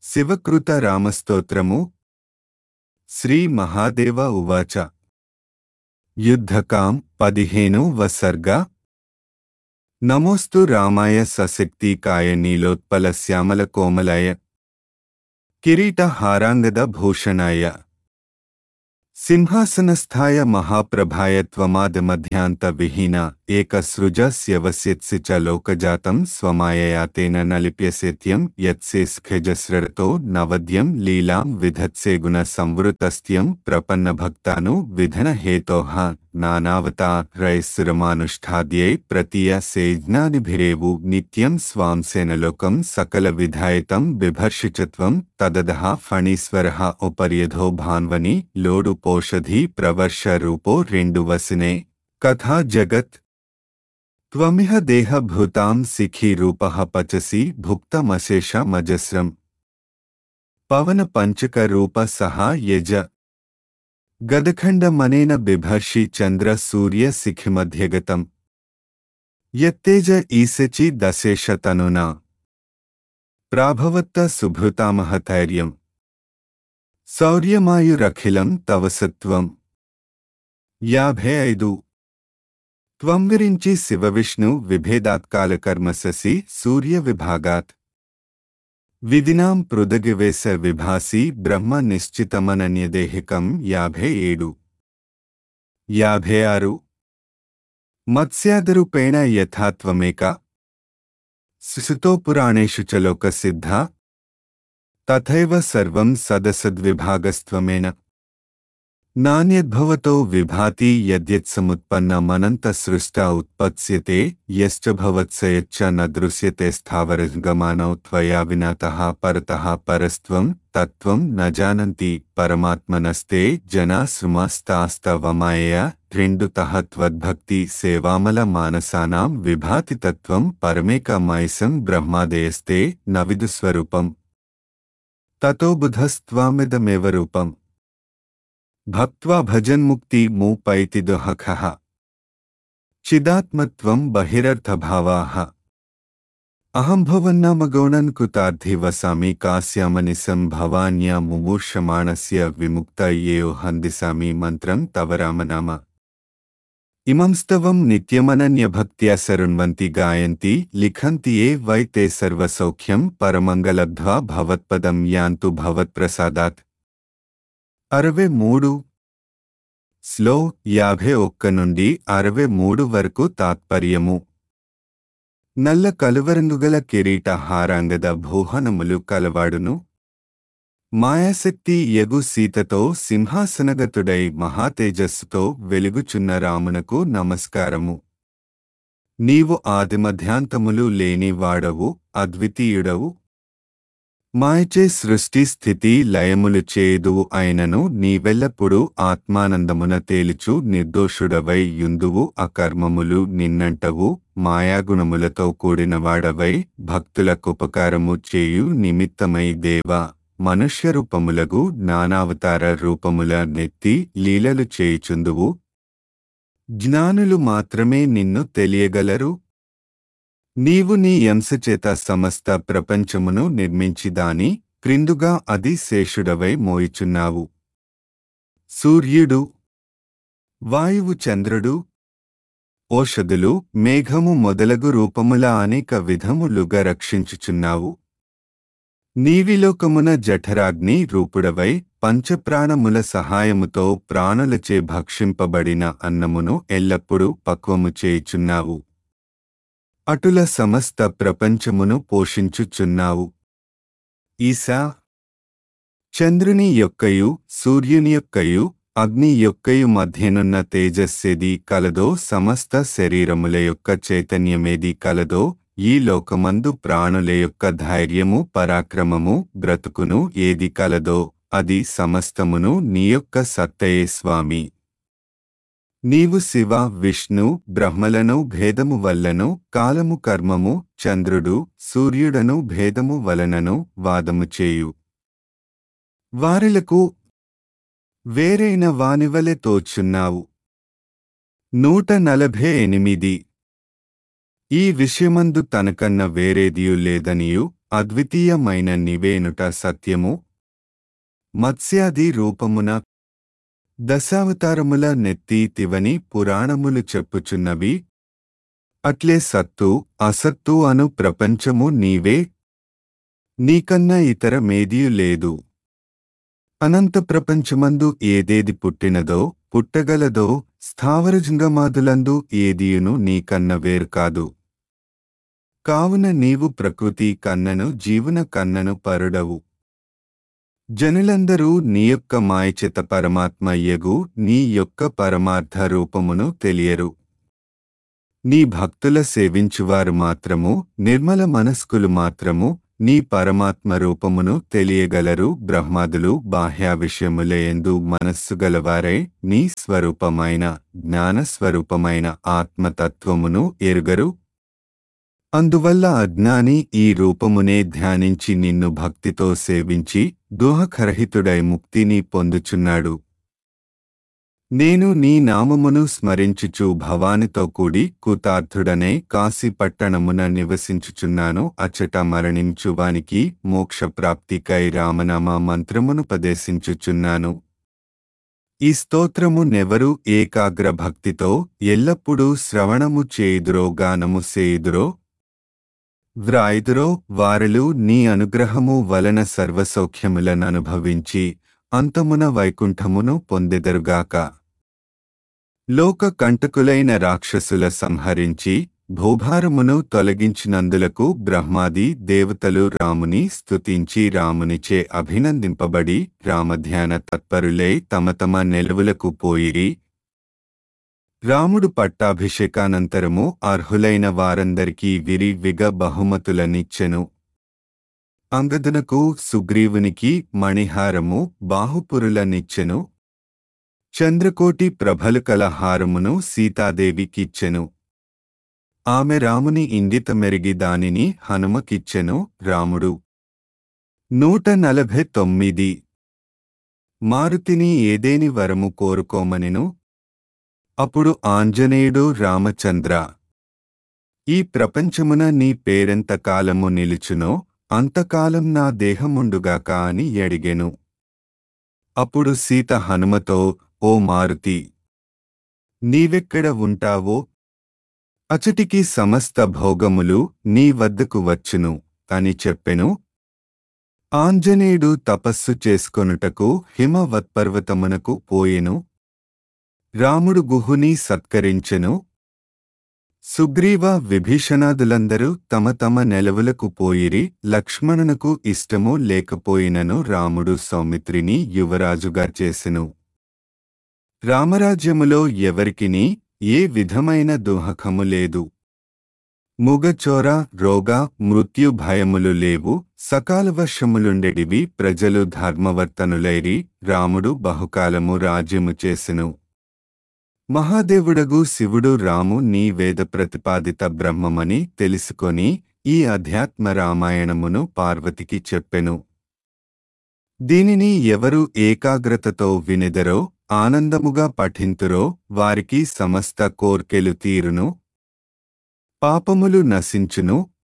శివకృత రామస్తోత్రము శ్రీ మహాదేవ ఉవాచ యుద్ధకాం పదిహేను వసర్గ నమోస్తు రామాయ సశక్తికాయ నీలోత్పల శ్యామల కోమలాయ కిరీట హారాంగద భూషణాయ సింహాసనస్థాయ మహాప్రభాయ త్వమాదమధ్యాంత విహీన ఏకసృజస్యవస్యత్సి చ లోకజాతం స్వమాయయా తేన నలిప్యసేత్యం యత్సేస్ఖజస్రతో నవద్యం లీలాం విధత్సే గుణ సంవృతస్త్యం ప్రపన్నభక్తాను విధన హేతోః నానావతా రయస్సురమానుష్ఠాద్యై ప్రతీయ సేజ్ఞానిభిరేవు నిత్యం స్వాంసేనలోకం సకల విధాయతం బిభర్షిచత్వం తదదః ఫణీశ్వరః ఉపర్యధో భాన్వని లోడు పోషధి ప్రవర్ష రూపో రెండు వసినే కథా జగత్ త్వమిహ దేహభూతాం సిఖీ రూపః పచసి భుక్తమశేష మజస్రం పవన పంచక రూప సహా యజ గదఖండమనేన బిభర్షి చంద్ర సూర్య శిఖిమధ్యగతం యత్తేజ ఈశచి దశేష తనునా ప్రాభవత్త సుభృతామహతైర్యం శౌర్యమాయురఖిలం తవ సత్వం యాభై ఐదు త్వం విరించి శివవిష్ణు విభేదాత్కాలకర్మససి సూర్య విభాగాత్ విధినాం పృథగివేశ విభాసి బ్రహ్మ నిశ్చితమనన్యదేహికం యాభై ఏడు యాభై ఆరు మత్స్యాదరూపేణ యథాత్వమేక సుతో పురాణేషు చ లోకసిద్ధ తథైవ సర్వం సదసద్విభాగస్త్వమేన నాణ్యద్భవతో విభాతి యద్యత్సముత్పన్నమనంత సృష్ట ఉత్పత్స్యతే యశ్చ భవత్సయచ్చ న దృశ్యతే స్థావరగమానౌ త్వయా వినాతః పరతః పరస్త్వం తత్వం న జానంతి పరమాత్మనస్తే జనాశ్రుమస్తాస్తవమాయ రెండు తః త్వద్భక్తి సేవామల మానసానాం విభాతి తత్వం పరమేకమైసం బ్రహ్మాదయస్తే న విదుస్వరూపం తతో బుధస్త్వామిదమేవ రూపం భక్త్వా భజన్ముక్తి మూపైతి దుహఖః చిదాత్మత్వం బహిరర్థభావాః అహం భవన్నామగౌణన్ కుతార్థి వసామి కాస్యామనిసం భవాన్యా ముమూర్షమాణస్య విముక్త ఏయో హందిసామి మంత్రం తవ రామనామ ఇమం స్తవం నిత్యమనన్యభక్త్యా శృణ్వంతి గాయంతి లిఖంతి ఏ వై తే సర్వసౌఖ్యం పరమంగలబ్ధ్వా భవత్పదం యాంతు భవత్ప్రసాదాత్ అరవై మూడు స్లో యాభై ఒక్క నుండి అరవై మూడు వరకు తాత్పర్యము నల్ల కలువరంగుగల కిరీట హారాంగద భూహనములు కలవాడును మాయాశక్తి యగు సీతతో సింహాసనగతుడై మహాతేజస్సుతో వెలుగుచున్న రామునకు నమస్కారము నీవు ఆదిమధ్యాంతములు లేని వాడవు అద్వితీయుడవు మాయచే సృష్టి స్థితి లయములు చేదువు అయినను నీవెల్లప్పుడూ ఆత్మానందమున తేలుచు నిర్దోషుడవై యుందువు అకర్మములు నిన్నంటవు మాయాగుణములతో కూడినవాడవై భక్తులకుపకారము చేయు నిమిత్తమై దేవా మనుష్య రూపములగు నానావతార రూపముల నెత్తి లీలలు చేయుచుందువు జ్ఞానులు మాత్రమే నిన్ను తెలియగలరు నీవు నీ ఎంసచేత సమస్త ప్రపంచమును నిర్మించిదాని క్రిందుగా అది శేషుడవై మోయిచున్నావు సూర్యుడు వాయువు చంద్రుడు ఓషధులు మేఘము మొదలగు రూపముల అనేక విధములుగా రక్షించుచున్నావు నీవిలోకమున జఠరాగ్ని రూపుడవై పంచప్రాణముల సహాయముతో ప్రాణులచే భక్షింపబడిన అన్నమును ఎల్లప్పుడూ పక్వము చేయుచున్నావు అటుల సమస్త ప్రపంచమును పోషించుచున్నావు ఈశా చంద్రుని యొక్కయు సూర్యుని యొక్కయు అగ్ని యొక్కయు మధ్యనున్న తేజస్సేది కలదో సమస్త శరీరముల యొక్క చైతన్యమేది కలదో ఈ లోకమందు ప్రాణుల యొక్క ధైర్యము పరాక్రమము బ్రతుకును ఏది కలదో అది సమస్తమును నీ యొక్క సత్తయే స్వామి నీవు శివ విష్ణు బ్రహ్మలను భేదము వల్లను కాలము కర్మము చంద్రుడు సూర్యుడను భేదము వలనను వాదము చేయు వారిలకు వేరైన వానివలె తోచున్నావు నూట నలభై ఎనిమిది ఈ విషయమందు తనకన్న వేరేదియు లేదనియు అద్వితీయమైన నివేనుట సత్యము మత్స్యాది రూపమున దశావతారముల నెత్తి తివని పురాణములు చెప్పుచున్నవి అట్లే సత్తు అసత్తు అను ప్రపంచము నీవే నీకన్నా ఇతర మేదియు లేదు అనంత ప్రపంచమందు ఏదేది పుట్టినదో పుట్టగలదో స్థావరజంగమాదులందు ఏదియును నీకన్న వేరు కాదు కావున నీవు ప్రకృతి కన్నను జీవన కన్నను పరుడవు జనులందరూ నీ యొక్క మాయచేత పరమాత్మ యగు నీ యొక్క పరమార్థ రూపమును తెలియరు నీ భక్తుల సేవించువారు మాత్రము నిర్మల మనస్కులు మాత్రము నీ పరమాత్మ రూపమును తెలియగలరు బ్రహ్మాదులు బాహ్య విషయములయందు మనస్సు గలవారై నీ స్వరూపమైన జ్ఞానస్వరూపమైన ఆత్మతత్వమును ఎరుగరు అందువల్ల అజ్ఞాని ఈ రూపమునే ధ్యానించి నిన్ను భక్తితో సేవించి దోహకరహితుడై ముక్తిని పొందుచున్నాడు నేను నీ నామమును స్మరించుచు భవానితో కూడి కూతార్థుడనే కాశీ పట్టణమున నివసించుచున్నాను అచ్చట మరణించువానికి మోక్షప్రాప్తికై రామనామ మంత్రమును పదేశించుచున్నాను ఈ స్తోత్రము నెవరు ఏకాగ్ర భక్తితో ఎల్లప్పుడూ శ్రవణము చేయుదురో గానము సేయుదురో వ్రాయుదురో వారలు నీ అనుగ్రహము వలన సర్వసౌఖ్యములననుభవించి అంతమున వైకుంఠమును పొందెదరుగాక లోక కంటకులైన రాక్షసుల సంహరించి భూభారమును తొలగించినందులకు బ్రహ్మాది దేవతలు రాముని స్తుతించి రామునిచే అభినందింపబడి రామధ్యాన తత్పరులై తమ తమ నెలవులకు పోయిరి రాముడు పట్టాభిషేకానంతరము అర్హులైన వారందరికీ విరి విగ బహుమతులనిచ్చెను అంగదునకు సుగ్రీవునికి మణిహారము బాహుపురులనిచ్చెను చంద్రకోటి ప్రభలు కల హారమును సీతాదేవికిచ్చెను ఆమె రాముని ఇంగిత మెరిగి దానిని హనుమకిచ్చెను రాముడు నూట నలభై తొమ్మిది మారుతిని ఏదేని వరము కోరుకోమనెను అప్పుడు ఆంజనేయుడు రామచంద్ర ఈ ప్రపంచమున నీ పేరెంత కాలము నిలుచునో అంతకాలం నా దేహముండుగాక అని అడిగెను అప్పుడు సీత హనుమతో ఓ మారుతి నీవెక్కడ ఉంటావో అచటికి సమస్త భోగములు నీ వద్దకు వచ్చును అని చెప్పెను ఆంజనేయుడు తపస్సు చేసుకొనుటకు హిమవత్పర్వతమునకు పోయెను రాముడు గుహుని సత్కరించెను సుగ్రీవ విభీషణాదులందరూ తమ తమ నెలవులకు పోయిరి లక్ష్మణునకు ఇష్టము లేకపోయినను రాముడు సౌమిత్రిని యువరాజుగా చేసెను రామరాజ్యములో ఎవరికిని ఏ విధమైన దుహకము లేదు ముగచోర రోగ మృత్యు భయములు లేవు సకాల వర్షములుండెడివి ప్రజలు ధర్మవర్తనులైరి రాముడు బహుకాలము రాజ్యము చేసెను మహాదేవుడగు శివుడు రాము నీ వేద ప్రతిపాదిత బ్రహ్మమని తెలుసుకొని ఈ అధ్యాత్మ రామాయణమును పార్వతికి చెప్పెను దీనిని ఎవరు ఏకాగ్రతతో వినెదరో ఆనందముగా పఠింతురో వారికి సమస్త కోర్కెలు తీరును పాపములు నశించును